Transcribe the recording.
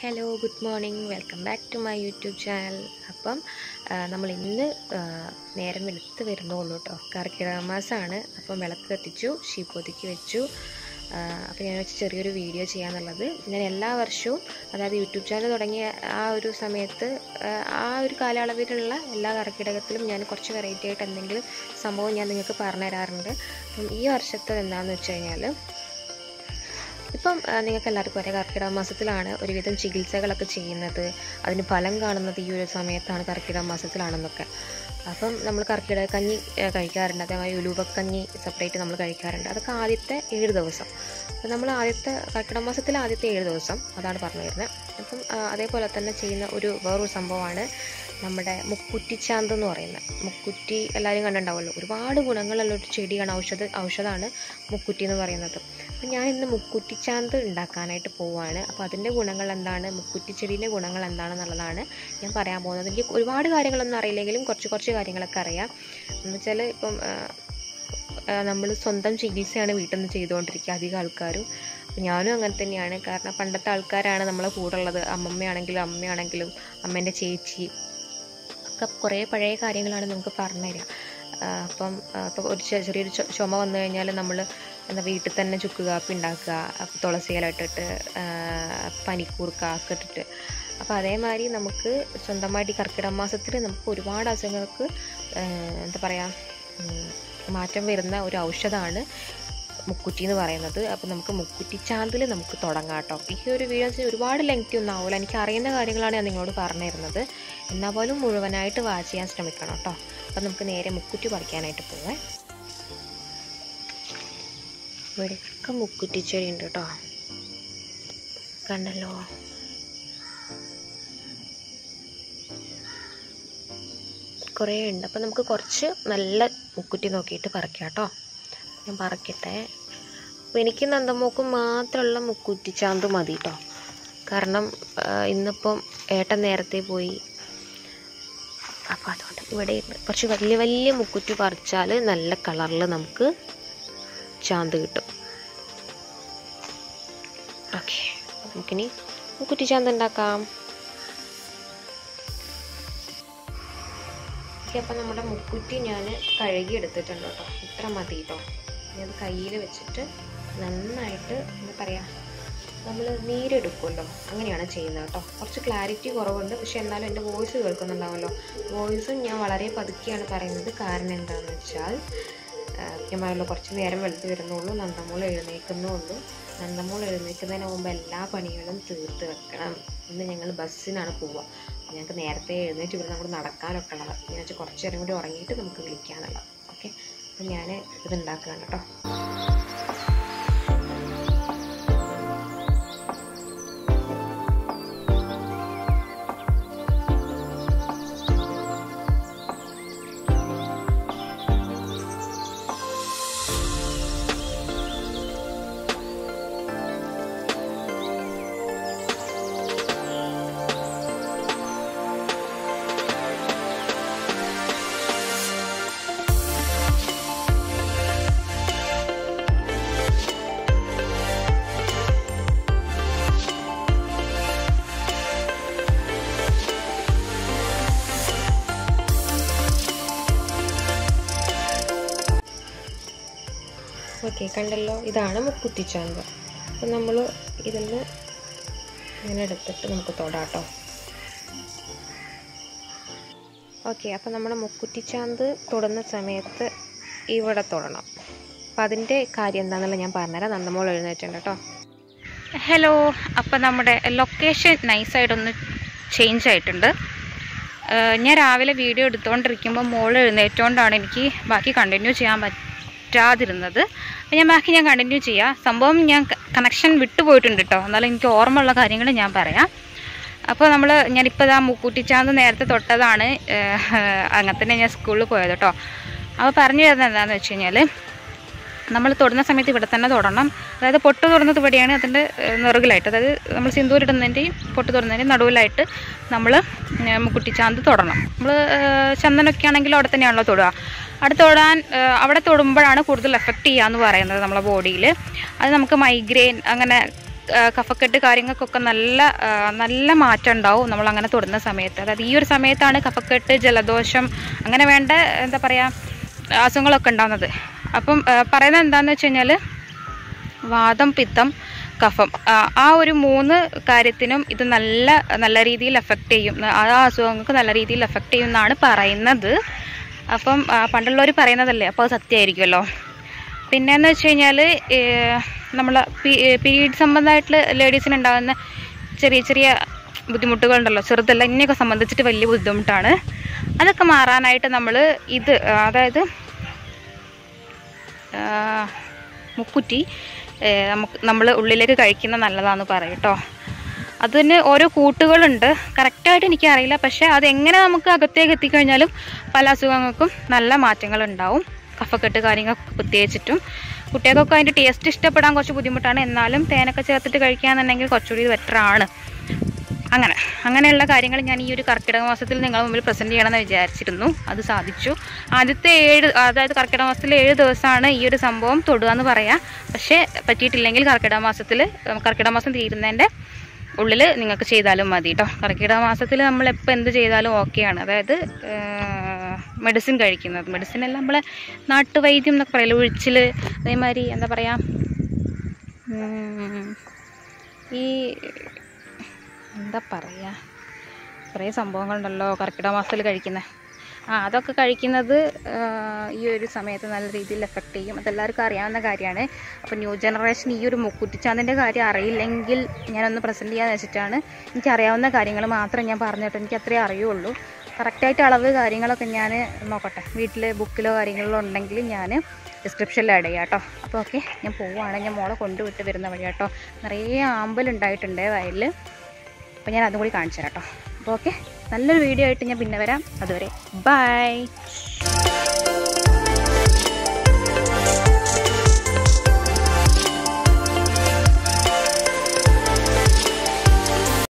hello good morning welcome back to my YouTube channel അപ്പം ആ, നമ്മൾ ഇന്ന് ആ, നേരം വെളുത്ത് വരുന്നുള്ളൂ കേട്ടോ കർക്കിടക മാസമാണ് അപ്പം വിളക്ക് കത്തിച്ചു ശീപ്പൊതുക്കി വെച്ചു ആ, അപ്പം ഞാൻ വെച്ച് ചെറിയൊരു വീഡിയോ ചെയ്യാന്നുള്ളത് ഞാൻ എല്ലാ വർഷവും അതായത് യൂട്യൂബ് ചാനൽ തുടങ്ങിയ ആ ഒരു സമയത്ത് ആ, ആ ഒരു കാലയളവിലുള്ള എല്ലാ കർക്കിടകത്തിലും ഞാൻ കുറച്ച് വെറൈറ്റി ആയിട്ട് എന്തെങ്കിലും സംഭവം ഞാൻ നിങ്ങൾക്ക് പറഞ്ഞു തരാറുണ്ട് അപ്പം ഈ വർഷത്തെ എന്താണെന്ന് വെച്ച് കഴിഞ്ഞാൽ ഇപ്പം ആ, നിങ്ങൾക്ക് എല്ലാവർക്കും അറിയാം കർക്കിടക മാസത്തിലാണ് ഒരുവിധം ചികിത്സകളൊക്കെ ചെയ്യുന്നത് അതിന് ഫലം കാണുന്നത് ഈ ഒരു സമയത്താണ് കർക്കിടക മാസത്തിലാണെന്നൊക്കെ അപ്പം നമ്മൾ കർക്കിടക കഞ്ഞി ആ, കഴിക്കാറുണ്ട് അതേമാതിരി ഉലുവക്കഞ്ഞി സെപ്പറേറ്റ് നമ്മൾ കഴിക്കാറുണ്ട് അതൊക്കെ ആദ്യത്തെ ഏഴ് ദിവസം അപ്പം നമ്മൾ ആദ്യത്തെ കർക്കിടക മാസത്തിലെ ആദ്യത്തെ ഏഴ് ദിവസം അതാണ് പറഞ്ഞു വരുന്നത് അപ്പം ആ, അതേപോലെ തന്നെ ചെയ്യുന്ന ഒരു വേറൊരു സംഭവമാണ് നമ്മുടെ മുക്കുറ്റിച്ചാന്ത് എന്ന് പറയുന്നത് മുക്കുറ്റി എല്ലാവരും കണ്ടിട്ടുണ്ടാവുമല്ലോ ഒരുപാട് ഗുണങ്ങളുള്ള ഒരു ചെടിയാണ് ഔഷധ ഔഷധമാണ് മുക്കുറ്റി എന്ന് പറയുന്നത് അപ്പം ഞാൻ ഇന്ന് മുക്കുറ്റിച്ചാന്ത് ഉണ്ടാക്കാനായിട്ട് പോവുകയാണ് അപ്പോൾ അതിൻ്റെ ഗുണങ്ങൾ എന്താണ് മുക്കുറ്റി ചെടീൻ്റെ ഗുണങ്ങൾ എന്താണെന്നുള്ളതാണ് ഞാൻ പറയാൻ പോകുന്നത് എനിക്ക് ഒരുപാട് കാര്യങ്ങളൊന്നും അറിയില്ലെങ്കിലും കുറച്ച് കുറച്ച് കാര്യങ്ങളൊക്കെ അറിയാം എന്ന് വെച്ചാൽ ഇപ്പം നമ്മൾ സ്വന്തം ചികിത്സയാണ് വീട്ടിൽ നിന്ന് ചെയ്തുകൊണ്ടിരിക്കുക അധികം ആൾക്കാരും അപ്പം ഞാനും അങ്ങനെ തന്നെയാണ് കാരണം പണ്ടത്തെ ആൾക്കാരാണ് നമ്മളെ കൂടെ ഉള്ളത് അമ്മമ്മയാണെങ്കിലും അമ്മയാണെങ്കിലും അമ്മേൻ്റെ ചേച്ചി ഒക്കെ കുറേ പഴയ കാര്യങ്ങളാണ് നമുക്ക് പറഞ്ഞു തരിക ആ, അപ്പം ആ, ഇപ്പം ഒരു ചെ- ചെറിയൊരു ചു- ചുമ വന്നു കഴിഞ്ഞാൽ നമ്മൾ എന്താ വീട്ടിൽ തന്നെ ചുക്ക് കാപ്പി ഉണ്ടാക്കുക അപ്പം തുളസി ഇല ഇട്ടിട്ട് ആ, പനിക്കൂർക്ക ഒക്കെ ഇട്ടിട്ട് അപ്പോൾ അതേമാതിരി നമുക്ക് സ്വന്തമായിട്ട് ഈ കർക്കിടക മാസത്തിൽ നമുക്ക് ഒരുപാട് അസുഖങ്ങൾക്ക് ആ, എന്താ പറയുക ഉം, മാറ്റം വരുന്ന ഒരു ഔഷധമാണ് മുക്കുറ്റി എന്ന് പറയുന്നത് അപ്പോൾ നമുക്ക് മുക്കുറ്റി ചാന്തിൽ നമുക്ക് തുടങ്ങാം കേട്ടോ ഈ ഒരു വീഡിയോ വെച്ചാൽ ഒരുപാട് ലെങ്തി ഒന്നും ആവില്ല എനിക്ക് അറിയുന്ന കാര്യങ്ങളാണ് ഞാൻ നിങ്ങളോട് പറഞ്ഞു തരുന്നത് എന്നാൽ പോലും മുഴുവനായിട്ട് വാച്ച് ചെയ്യാൻ ശ്രമിക്കണം കേട്ടോ അപ്പം നമുക്ക് നേരെ മുക്കുറ്റി പറിക്കാനായിട്ട് പോവേ ഇവിടെയൊക്കെ മുക്കുറ്റി ചെടി ഉണ്ട് കേട്ടോ കണ്ടല്ലോ കുറേ ഉണ്ട് അപ്പം നമുക്ക് കുറച്ച് നല്ല മുക്കുറ്റി നോക്കിയിട്ട് പറിക്കാം കേട്ടോ ഞാൻ പറിക്കട്ടെ അപ്പോൾ എനിക്ക് നന്ദമോക്കും മാത്രമുള്ള മുക്കുറ്റി ചാന്ത് മതി കേട്ടോ കാരണം ആ, ഇന്നിപ്പം ഏട്ടൻ നേരത്തെ പോയി അപ്പം അതുകൊണ്ട് ഇവിടെ ഉണ്ട് കുറച്ച് വലിയ വലിയ മുക്കുറ്റി പറിച്ചാൽ നല്ല കളറിൽ നമുക്ക് ചാന്ത് കിട്ടും ഓക്കെ നമുക്കിനി മുക്കുറ്റി ചാന്ത് ഉണ്ടാക്കാം ഓക്കെ അപ്പം നമ്മുടെ മുക്കുറ്റി ഞാൻ കഴുകി എടുത്തിട്ടുണ്ട് കേട്ടോ ഇത്ര മതി കേട്ടോ ഇനി അത് കയ്യിൽ വെച്ചിട്ട് നന്നായിട്ട് എന്താ പറയുക നമ്മൾ നീരെടുക്കുമല്ലോ അങ്ങനെയാണ് ചെയ്യുന്നത് കേട്ടോ കുറച്ച് ക്ലാരിറ്റി കുറവുണ്ട് പക്ഷെ എന്നാലും എൻ്റെ വോയിസ് കേൾക്കുന്നുണ്ടാവുമല്ലോ വോയിസും ഞാൻ വളരെ പതുക്കെയാണ് പറയുന്നത് കാരണം എന്താണെന്ന് വെച്ചാൽ ആ, ഞാൻ പറഞ്ഞല്ലോ കുറച്ച് നേരം വെളുത്ത് വരുന്നുള്ളൂ നന്ദമോൾ എഴുന്നേൽക്കുന്നുള്ളൂ നന്ദമോൾ എഴുന്നേൽക്കുന്നതിന് മുമ്പ് എല്ലാ പണികളും തീർത്ത് വെക്കണം ഇന്ന് ഞങ്ങൾ ബസ്സിനാണ് പോവുക ഞങ്ങൾക്ക് നേരത്തെ എഴുന്നേറ്റ് ഇവിടെ നമുക്ക് നടക്കാനൊക്കെ ഉള്ളത് ഞാൻ വെച്ചാൽ കുറച്ച് നേരം കൂടി ഉറങ്ങിയിട്ട് നമുക്ക് വിളിക്കാനുള്ളത് ഓക്കെ അപ്പം ഞാൻ ഇത് ഉണ്ടാക്കുകയാണ് കേട്ടോ ഓക്കെ കണ്ടല്ലോ ഇതാണ് മുക്കുത്തിച്ചാന്ത് അപ്പം നമ്മൾ ഇതിന്ന് ഇങ്ങനെ എടുത്തിട്ട് നമുക്ക് തൊടാട്ടോ ഓക്കെ അപ്പം നമ്മുടെ മുക്കുറ്റിച്ചാന്ത് തൊടുന്ന സമയത്ത് ഇവിടെ തൊടണം അപ്പം അതിൻ്റെ കാര്യം എന്താണെന്നുള്ള ഞാൻ പറഞ്ഞുതരാം നന്ദമോൾ എഴുന്നേറ്റുണ്ട് കേട്ടോ ഹലോ അപ്പം നമ്മുടെ ലൊക്കേഷൻ നൈസായിട്ടൊന്ന് ചേഞ്ച് ആയിട്ടുണ്ട് ഏഹ് ഞാൻ രാവിലെ വീഡിയോ എടുത്തുകൊണ്ടിരിക്കുമ്പോൾ മോൾ എഴുന്നേറ്റുകൊണ്ടാണ് എനിക്ക് ബാക്കി കണ്ടിന്യൂ ചെയ്യാൻ പറ്റാതിരുന്നത് അപ്പം ഞാൻ ബാക്കി ഞാൻ കണ്ടിന്യൂ ചെയ്യാം സംഭവം ഞാൻ കണക്ഷൻ വിട്ടുപോയിട്ടുണ്ട് കേട്ടോ എന്നാലും എനിക്ക് ഓർമ്മയുള്ള കാര്യങ്ങൾ ഞാൻ പറയാം അപ്പോൾ നമ്മൾ ഞാനിപ്പോൾ ഇതാ മുക്കൂട്ടിച്ചാന്ത് നേരത്തെ തൊട്ടതാണ് ഏഹ് അങ്ങനെ തന്നെ ഞാൻ സ്കൂളിൽ പോയത് കേട്ടോ അപ്പോൾ പറഞ്ഞു തരുന്നത് എന്താണെന്ന് വെച്ച് കഴിഞ്ഞാൽ നമ്മൾ തൊടുന്ന സമയത്ത് ഇവിടെ തന്നെ തൊടണം അതായത് പൊട്ട് തൊടുന്നത് ഇവിടെയാണ് അതിൻ്റെ ഏഹ്, നെറുകിലായിട്ട് അതായത് നമ്മൾ സിന്ദൂരിടുന്നതിൻ്റെയും പൊട്ട് തൊടുന്നതിൻ്റെയും നടുവിലായിട്ട് നമ്മൾ മുക്കുട്ടിച്ചാന്ത് തൊടണം നമ്മൾ ചന്ദനമൊക്കെ ആണെങ്കിലും അവിടെ തന്നെയാണല്ലോ തൊടുക അവിടെ തൊടാൻ ഏഹ്, അവിടെ തൊടുമ്പോഴാണ് കൂടുതൽ എഫക്റ്റ് ചെയ്യുക എന്ന് പറയുന്നത് നമ്മളെ ബോഡിയിൽ അത് നമുക്ക് മൈഗ്രെയിൻ അങ്ങനെ ആ, കഫക്കെട്ട് കാര്യങ്ങൾക്കൊക്കെ നല്ല ആ, നല്ല മാറ്റം ഉണ്ടാവും നമ്മൾ അങ്ങനെ തൊടുന്ന സമയത്ത് അതായത് ഈ ഒരു സമയത്താണ് കഫക്കെട്ട് ജലദോഷം അങ്ങനെ വേണ്ട എന്താ പറയുക അസുഖങ്ങളൊക്കെ ഉണ്ടാകുന്നത് അപ്പം ആ, പറയുന്നത് എന്താണെന്ന് വെച്ച് കഴിഞ്ഞാൽ വാദം പിത്തം കഫം ആ, ആ ഒരു മൂന്ന് കാര്യത്തിനും ഇത് നല്ല നല്ല രീതിയിൽ എഫക്റ്റ് ചെയ്യും ആ അസുഖങ്ങൾക്ക് നല്ല രീതിയിൽ എഫക്റ്റ് ചെയ്യും എന്നാണ് പറയുന്നത് അപ്പം ആ, പണ്ടുള്ളവർ പറയുന്നതല്ലേ അപ്പോൾ അത് സത്യമായിരിക്കുമല്ലോ പിന്നെന്ന് വെച്ച് കഴിഞ്ഞാൽ നമ്മൾ പീരീഡ് സംബന്ധമായിട്ട് ലേഡീസിന് ഉണ്ടാകുന്ന ചെറിയ ചെറിയ ബുദ്ധിമുട്ടുകളുണ്ടല്ലോ ചെറുതല്ല ഇന്നെയൊക്കെ സംബന്ധിച്ചിട്ട് വലിയ ബുദ്ധിമുട്ടാണ് അതൊക്കെ മാറാനായിട്ട് നമ്മൾ ഇത് അതായത് ആ, മുക്കുറ്റി ഏ, നമുക്ക് നമ്മൾ ഉള്ളിലേക്ക് കഴിക്കുന്ന നല്ലതാണെന്ന് പറയും കേട്ടോ അതിന് ഓരോ കൂട്ടുകളുണ്ട് കറക്റ്റായിട്ട് എനിക്കറിയില്ല പക്ഷേ അതെങ്ങനെ നമുക്ക് അകത്തേക്ക് എത്തിക്കഴിഞ്ഞാലും പല അസുഖങ്ങൾക്കും നല്ല മാറ്റങ്ങൾ ഉണ്ടാവും കഫക്കെട്ട് കാര്യങ്ങൾക്ക് പ്രത്യേകിച്ചിട്ടും കുട്ടികൾക്കൊക്കെ അതിൻ്റെ ടേസ്റ്റ് ഇഷ്ടപ്പെടാൻ കുറച്ച് ബുദ്ധിമുട്ടാണ് എന്നാലും തേനൊക്കെ ചേർത്തിട്ട് കഴിക്കുകയാണെന്നുണ്ടെങ്കിൽ കുറച്ചുകൂടി ബെറ്റർ ആണ് അങ്ങനെ അങ്ങനെയുള്ള കാര്യങ്ങൾ ഞാൻ ഈ ഒരു കർക്കിടക മാസത്തിൽ നിങ്ങളുടെ മുമ്പിൽ പ്രസൻറ്റ് ചെയ്യണമെന്ന് വിചാരിച്ചിരുന്നു അത് സാധിച്ചു ആദ്യത്തെ ഏഴ് അതായത് കർക്കിടക മാസത്തിൽ ഏഴ് ദിവസമാണ് ഈ ഒരു സംഭവം തൊടുക എന്ന് പറയാം പക്ഷേ പറ്റിയിട്ടില്ലെങ്കിൽ കർക്കിടക മാസത്തിൽ കർക്കിടക മാസം തീരുന്നതിൻ്റെ ഉള്ളിൽ നിങ്ങൾക്ക് ചെയ്താലും മതി കേട്ടോ കർക്കിടക മാസത്തിൽ നമ്മൾ എപ്പോൾ എന്ത് ചെയ്താലും ഓക്കെയാണ് അതായത് മെഡിസിൻ കഴിക്കുന്നത് മെഡിസിൻ എല്ലാം നമ്മളെ നാട്ടുവൈദ്യം എന്നൊക്കെ പറയില്ല ഉഴിച്ചിൽ അതേമാതിരി എന്താ പറയുക ഉം, ഈ എന്താ പറയുക കുറേ സംഭവങ്ങളുണ്ടല്ലോ കർക്കിടക മാസത്തിൽ കഴിക്കുന്നത് ആ അതൊക്കെ കഴിക്കുന്നത് ആ, ഈ ഒരു സമയത്ത് നല്ല രീതിയിൽ എഫക്റ്റ് ചെയ്യും അതെല്ലാവർക്കും അറിയാവുന്ന കാര്യമാണ് അപ്പോൾ ന്യൂ ജനറേഷൻ ഈ ഒരു മുക്കുറ്റിച്ചാന്തിൻ്റെ കാര്യം അറിയില്ലെങ്കിൽ ഞാനൊന്ന് പ്രസൻറ്റ് ചെയ്യാന്ന് വെച്ചിട്ടാണ് എനിക്കറിയാവുന്ന കാര്യങ്ങൾ മാത്രം ഞാൻ പറഞ്ഞിട്ട് എനിക്ക് അത്രേ അറിയുള്ളൂ കറക്റ്റായിട്ട് അളവ് കാര്യങ്ങളൊക്കെ ഞാൻ നോക്കട്ടെ വീട്ടിൽ ബുക്കിലോ കാര്യങ്ങളിലോ ഉണ്ടെങ്കിൽ ഞാൻ ഡിസ്ക്രിപ്ഷനിൽ ആഡ് ചെയ്യാം കേട്ടോ അപ്പോൾ ഓക്കെ ഞാൻ പോവുകയാണ് ഞാൻ മോളെ കൊണ്ടുവിട്ട് വരുന്ന വഴി കേട്ടോ നിറയെ ആമ്പലുണ്ടായിട്ടുണ്ട് വയലിൽ അപ്പോൾ ഞാൻ അതും കൂടി കാണിച്ചു തരാം കേട്ടോ അപ്പോൾ ഓക്കെ നല്ലൊരു വീഡിയോ ആയിട്ട് ഞാൻ പിന്നെ വരാം അതുവരെ ബൈ